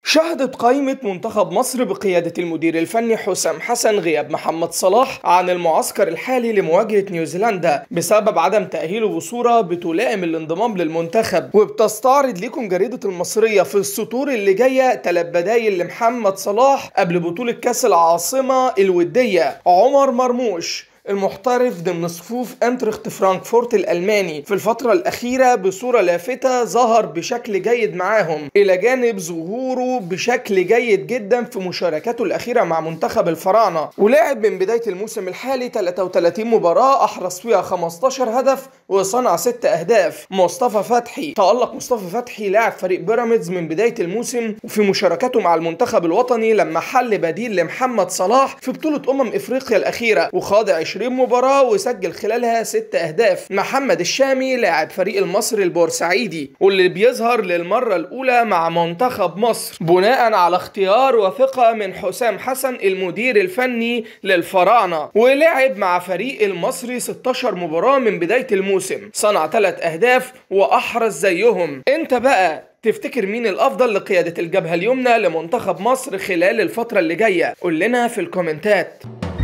شهدت قائمة منتخب مصر بقيادة المدير الفني حسام حسن غياب محمد صلاح عن المعسكر الحالي لمواجهة نيوزيلندا بسبب عدم تأهيله بصورة بتلائم الانضمام للمنتخب وبتستعرض لكم جريدة المصرية في السطور اللي جاية تلات بدايل لمحمد صلاح قبل بطولة كأس العاصمة الودية عمر مرموش المحترف ضمن صفوف انترخت فرانكفورت الالماني في الفتره الاخيره بصوره لافته ظهر بشكل جيد معاهم الى جانب ظهوره بشكل جيد جدا في مشاركاته الاخيره مع منتخب الفراعنه ولعب من بدايه الموسم الحالي 33 مباراه احرز فيها 15 هدف وصنع 6 اهداف مصطفى فتحي تالق مصطفى فتحي لاعب فريق بيراميدز من بدايه الموسم وفي مشاركته مع المنتخب الوطني لما حل بديل لمحمد صلاح في بطوله امم افريقيا الاخيره وخاض 20 مباراة وسجل خلالها ست أهداف محمد الشامي لاعب فريق المصري البورسعيدي واللي بيظهر للمرة الأولى مع منتخب مصر بناء على اختيار وثقة من حسام حسن المدير الفني للفراعنة ولعب مع فريق المصري 16 مباراة من بداية الموسم صنع ثلاث أهداف وأحرز زيهم انت بقى تفتكر مين الافضل لقياده الجبهه اليمنى لمنتخب مصر خلال الفتره اللي جايه قول لنا في الكومنتات